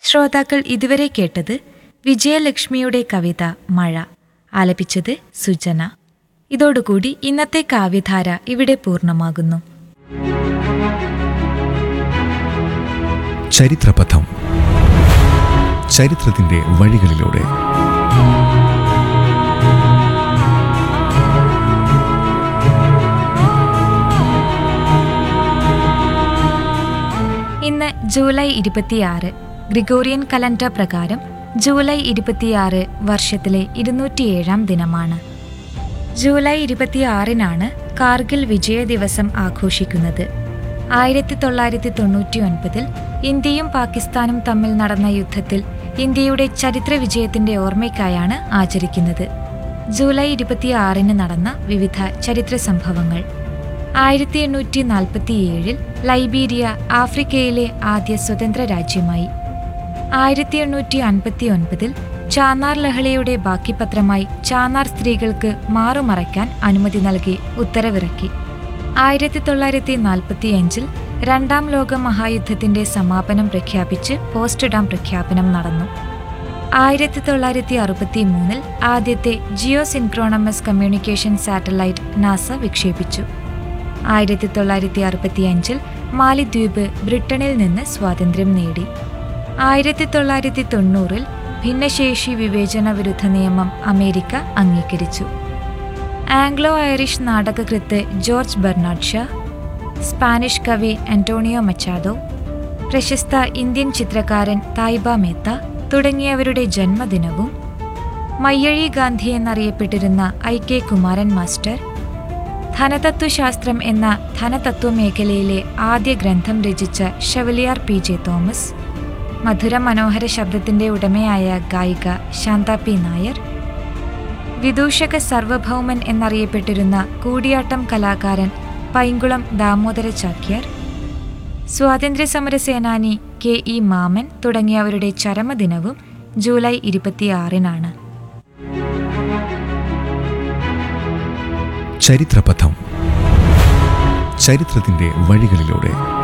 ശ്രോതാക്കൾ ഇതുവരെ കേട്ടത് വിജയലക്ഷ്മിയുടെ കവിത മഴ ആലപിച്ചത് സുജന ഇതോടുകൂടി ഇന്നത്തെ കാവ്യധാര ഇവിടെ പൂർണ്ണമാകുന്നു ചരിത്രപഥം ചരിത്രത്തിന്റെ വഴികളിലൂടെ ഇന്ന് ജൂലൈ ഇരുപത്തിയാറ് ഗ്രിഗോറിയൻ കലണ്ടർ പ്രകാരം ജൂലൈ ഇരുപത്തിയാറ് വർഷത്തിലെ ഇരുന്നൂറ്റിയേഴാം ദിനമാണ് ജൂലൈ ഇരുപത്തിയാറിനാണ് കാർഗിൽ വിജയ ദിവസം ആഘോഷിക്കുന്നത് ആയിരത്തി തൊള്ളായിരത്തി തൊണ്ണൂറ്റി ഒൻപതിൽ ഇന്ത്യയും പാകിസ്ഥാനും തമ്മിൽ നടന്ന യുദ്ധത്തിൽ ഇന്ത്യയുടെ ചരിത്ര വിജയത്തിന്റെ ഓർമ്മയ്ക്കായാണ് ആചരിക്കുന്നത് ജൂലൈ ഇരുപത്തിയാറിന് നടന്ന വിവിധ ചരിത്ര സംഭവങ്ങൾ ആയിരത്തി എണ്ണൂറ്റി നാൽപ്പത്തിയേഴിൽ ലൈബീരിയ ആഫ്രിക്കയിലെ ആദ്യ സ്വതന്ത്ര രാജ്യമായി ആയിരത്തി എണ്ണൂറ്റി അൻപത്തി ഒൻപതിൽ ചാന്നാർ ലഹളയുടെ ബാക്കിപത്രമായി ചാന്നാർ സ്ത്രീകൾക്ക് മാറുമറയ്ക്കാൻ അനുമതി നൽകി ഉത്തരവിറക്കി ആയിരത്തി തൊള്ളായിരത്തി നാൽപ്പത്തിയഞ്ചിൽ രണ്ടാം ലോക മഹായുദ്ധത്തിന്റെ സമാപനം പ്രഖ്യാപിച്ച് പോസ്റ്റ്ഡാം പ്രഖ്യാപനം നടന്നു ആയിരത്തി തൊള്ളായിരത്തി അറുപത്തി മൂന്നിൽ ആദ്യത്തെ geosynchronous communication satellite NASA വിക്ഷേപിച്ചു ആയിരത്തി തൊള്ളായിരത്തി അറുപത്തിയഞ്ചിൽ മാലിദ്വീപ് ബ്രിട്ടനിൽ നിന്ന് സ്വാതന്ത്ര്യം നേടി ആയിരത്തി തൊള്ളായിരത്തി തൊണ്ണൂറിൽ ഭിന്നശേഷി വിവേചന വിരുദ്ധ നിയമം അമേരിക്ക അംഗീകരിച്ചു ആംഗ്ലോ ഐറിഷ് നാടകകൃത്ത് ജോർജ് ബെർണാഡ് ഷാ സ്പാനിഷ് കവി അന്റോണിയോ മച്ചാദോ പ്രശസ്ത ഇന്ത്യൻ ചിത്രകാരൻ തായ്ബ മേത്ത തുടങ്ങിയവരുടെ ജന്മദിനവും മയ്യഴി ഗാന്ധി എന്നറിയപ്പെട്ടിരുന്ന ഐ കെ കുമാരൻ മാസ്റ്റർ ധനതത്വശാസ്ത്രം എന്ന ധനതത്വ മേഖലയിലെ ആദ്യ ഗ്രന്ഥം രചിച്ച ഷെവലിയാർ പി ജെ തോമസ് മധുര മനോഹര ശബ്ദത്തിന്റെ ഉടമയായ ഗായിക ശാന്ത പി നായർ വിദൂഷക സർവഭൗമൻ എന്നറിയപ്പെട്ടിരുന്ന കൂടിയാട്ടം കലാകാരൻ പൈങ്കുളം ദാമോദര ചാക്യാർ സ്വാതന്ത്ര്യസമര സേനാനി കെ ഇ മാമൻ തുടങ്ങിയവരുടെ ചരമദിനവും ജൂലൈ ഇരുപത്തിയാറിനാണ് ചരിത്രപഥം ചരിത്രത്തിന്റെ വഴികളിലൂടെ